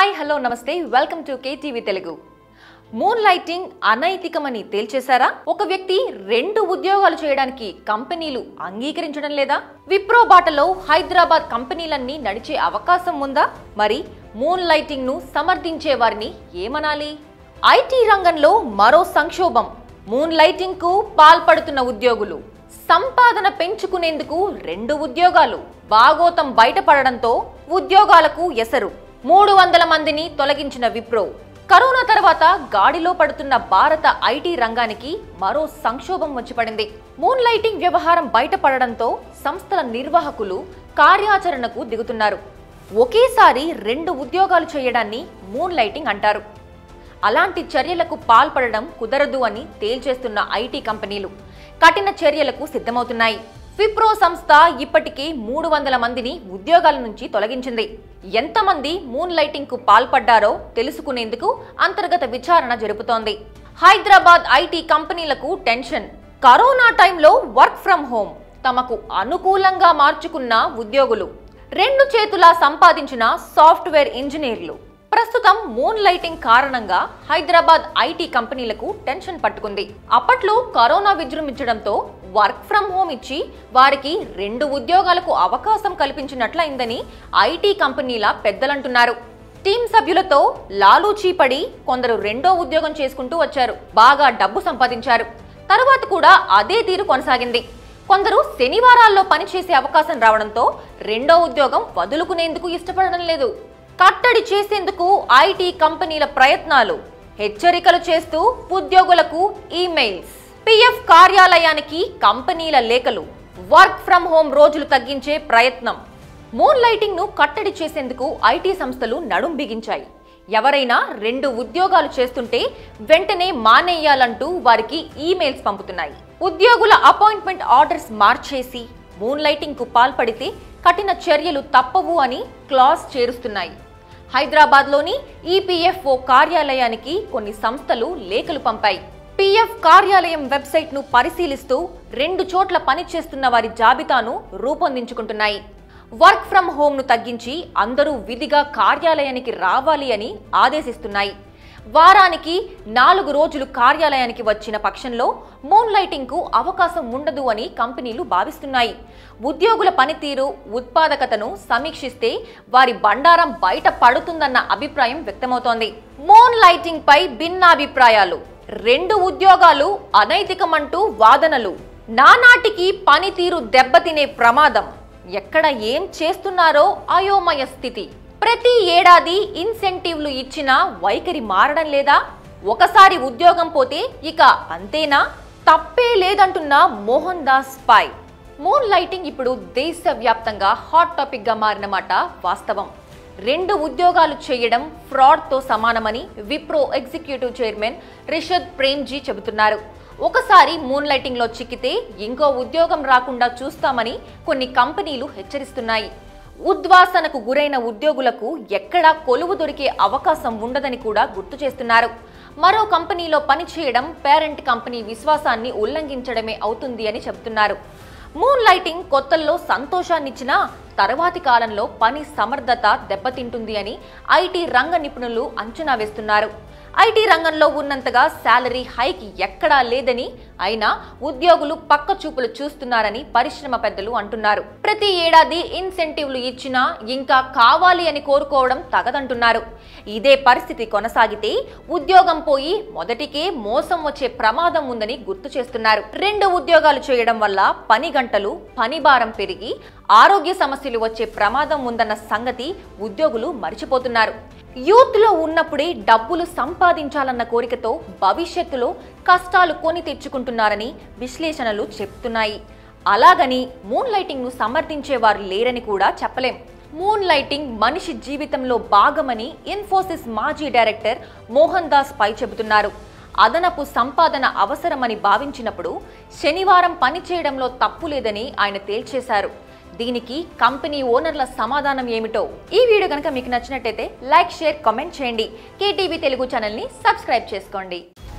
hi hello namaste welcome to KTV Telugu moonlighting అనైతికమని తేల్చేశారా ఒక వ్యక్తి రెండు ఉద్యోగాలు చేయడానికి కంపెనీలు అంగీకరించడం లేదా విప్రో బాటలో హైదరాబాద్ కంపెనీలన్నీ నడిచే అవకాశం ఉందా మరి మూన్ లైటింగ్ ను సమర్థించే వారిని ఏమనాలి ఐటీ రంగంలో మరో సంక్షోభం మూన్ లైటింగ్ కు పాల్పడుతున్న ఉద్యోగులు సంపాదన పెంచుకునేందుకు రెండు ఉద్యోగాలు బాగోతం బయటపడడంతో ఉద్యోగాలకు ఎసరు మూడు వందల మందిని తొలగించిన విప్రో కరోనా తర్వాత గాడిలో పడుతున్న భారత ఐటీ రంగానికి మరో సంక్షోభం వచ్చి పడింది మూన్ లైటింగ్ వ్యవహారం బయటపడడంతో సంస్థల నిర్వాహకులు కార్యాచరణకు దిగుతున్నారు ఒకేసారి రెండు ఉద్యోగాలు చేయడాన్ని మూన్ లైటింగ్ అంటారు అలాంటి చర్యలకు పాల్పడడం కుదరదు అని తేల్చేస్తున్న ఐటీ కంపెనీలు కఠిన చర్యలకు సిద్ధమవుతున్నాయి విప్రో సంస్థ ఇప్పటికే మూడు వందల మందిని ఉద్యోగాల నుంచి తొలగించింది ఎంతమంది మూన్ లైటింగ్ కు పాల్పడ్డారో తెలుసుకునేందుకు అంతర్గత విచారణ జరుపుతోంది హైదరాబాద్ ఐటీ కంపెనీలకు టెన్షన్ కరోనా టైంలో వర్క్ ఫ్రం హోమ్ తమకు అనుకూలంగా మార్చుకున్న ఉద్యోగులు రెండు చేతులా సంపాదించిన సాఫ్ట్వేర్ ఇంజనీర్లు ప్రస్తుతం మూన్ లైటింగ్ కారణంగా హైదరాబాద్ ఐటీ కంపెనీలకు టెన్షన్ పట్టుకుంది అప్పట్లో కరోనా విజృంభించడంతో వర్క్ ఫ్రం హోమ్ ఇచ్చి వారికి రెండు ఉద్యోగాలకు అవకాశం కల్పించినట్లయిందని ఐటీ కంపెనీల పెద్దలంటున్నారు టీం సభ్యులతో లాలూచీ పడి కొందరు రెండో ఉద్యోగం చేసుకుంటూ వచ్చారు బాగా డబ్బు సంపాదించారు తరువాత కూడా అదే తీరు కొనసాగింది కొందరు శనివారాల్లో పనిచేసే అవకాశం రావడంతో రెండో ఉద్యోగం వదులుకునేందుకు ఇష్టపడడం లేదు కట్టడి చేసేందుకు ఐటీ కంపెనీల ప్రయత్నాలు హెచ్చరికలు చేస్తూ ఉద్యోగులకు ఈమెయిల్స్ పిఎఫ్ కార్యాలయానికి కంపెనీల లేఖలు వర్క్ ఫ్రం హోమ్ రోజులు తగ్గించే ప్రయత్నం మూన్ లైటింగ్ ను కట్టడి చేసేందుకు ఐటీ సంస్థలు నడుం బిగించాయి ఎవరైనా రెండు ఉద్యోగాలు చేస్తుంటే వెంటనే మానేయాలంటూ వారికి ఈమెయిల్స్ పంపుతున్నాయి ఉద్యోగుల అపాయింట్మెంట్ ఆర్డర్స్ మార్చేసి మూన్ లైటింగ్ కు పాల్పడితే కఠిన చర్యలు తప్పవు అని క్లాస్ చేరుస్తున్నాయి హైదరాబాద్లోని ఈపీఎఫ్ఓ కార్యాలయానికి కొన్ని సంస్థలు లేఖలు పంపాయి పీఎఫ్ కార్యాలయం వెబ్సైట్ ను పరిశీలిస్తూ రెండు చోట్ల పనిచేస్తున్న వారి జాబితాను రూపొందించుకుంటున్నాయి వర్క్ ఫ్రం హోమ్ ను తగ్గించి అందరూ విధిగా కార్యాలయానికి రావాలి అని ఆదేశిస్తున్నాయి వారానికి నాలుగు రోజులు కార్యాలయానికి వచ్చిన పక్షంలో మూన్ లైటింగ్ కు అవకాశం ఉండదు అని కంపెనీలు భావిస్తున్నాయి ఉద్యోగుల పనితీరు ఉత్పాదకతను సమీక్షిస్తే వారి బండారం బయట పడుతుందన్న అభిప్రాయం వ్యక్తమవుతోంది మూన్ లైటింగ్ పై భిన్నాభిప్రాయాలు రెండు ఉద్యోగాలు అనైతికమంటూ వాదనలు నానాటికి పనితీరు దెబ్బతినే ప్రమాదం ఎక్కడ ఏం చేస్తున్నారో అయోమయ స్థితి ప్రతి ఏడాది ఇన్సెంటివ్లు ఇచ్చినా వైఖరి మారడం లేదా ఒకసారి ఉద్యోగం పోతే ఇక అంతేనా తప్పే లేదంటున్న మోహన్ దాస్ పై మూన్ లైటింగ్ ఇప్పుడు దేశవ్యాప్తంగా హాట్ టాపిక్ గా మారిన మాట వాస్తవం రెండు ఉద్యోగాలు చేయడం ఫ్రాడ్ తో సమానమని విప్రో ఎగ్జిక్యూటివ్ చైర్మన్ రిషద్ ప్రేమ్జీ చెబుతున్నారు ఒకసారి మూన్ లైటింగ్ లో చిక్కితే ఇంకో ఉద్యోగం రాకుండా చూస్తామని కొన్ని కంపెనీలు హెచ్చరిస్తున్నాయి ఉద్వాసనకు గురైన ఉద్యోగులకు ఎక్కడా కొలువు దొరికే అవకాశం ఉండదని కూడా గుర్తు చేస్తున్నారు మరో కంపెనీలో పనిచేయడం పేరెంట్ కంపెనీ విశ్వాసాన్ని ఉల్లంఘించడమే అవుతుంది అని చెబుతున్నారు మూన్ లైటింగ్ కొత్తల్లో సంతోషాన్నిచ్చినా తర్వాతి కాలంలో పని సమర్థత దెబ్బతింటుంది అని ఐటీ రంగ నిపుణులు అంచనా వేస్తున్నారు ఐటీ రంగంలో ఉన్నంతగా శాలరీ హైక్ ఎక్కడా లేదని అయినా ఉద్యోగులు పక్క చూపులు చూస్తున్నారని పరిశ్రమ పెద్దలు అంటున్నారు ప్రతి ఏడాది ఇన్సెంటివ్లు ఇచ్చినా ఇంకా కావాలి అని కోరుకోవడం తగదంటున్నారు ఇదే పరిస్థితి కొనసాగితే ఉద్యోగం పోయి మొదటికే మోసం వచ్చే ప్రమాదం ఉందని గుర్తు చేస్తున్నారు రెండు ఉద్యోగాలు చేయడం వల్ల పని గంటలు పని భారం పెరిగి ఆరోగ్య సమస్యలు వచ్చే ప్రమాదం ఉందన్న సంగతి ఉద్యోగులు మర్చిపోతున్నారు యూత్ లో ఉన్నప్పుడే డబ్బులు సంపాదించాలన్న కోరికతో భవిష్యత్తులో కష్టాలు కొని తెచ్చుకుంటున్నారని విశ్లేషణలు చెప్తున్నాయి అలాగని మూన్ లైటింగ్ ను సమర్థించేవారు లేరని కూడా చెప్పలేం మూన్ లైటింగ్ మనిషి జీవితంలో భాగమని ఇన్ఫోసిస్ మాజీ డైరెక్టర్ మోహన్ దాస్ పై చెబుతున్నారు అదనపు సంపాదన అవసరమని భావించినప్పుడు శనివారం పనిచేయడంలో తప్పు లేదని ఆయన తేల్చేశారు దీనికి కంపెనీ ఓనర్ల సమాధానం ఏమిటో ఈ వీడియో కనుక మీకు నచ్చినట్టయితే లైక్ షేర్ కామెంట్ చేయండి కేటీవీ తెలుగు ఛానల్ని సబ్స్క్రైబ్ చేసుకోండి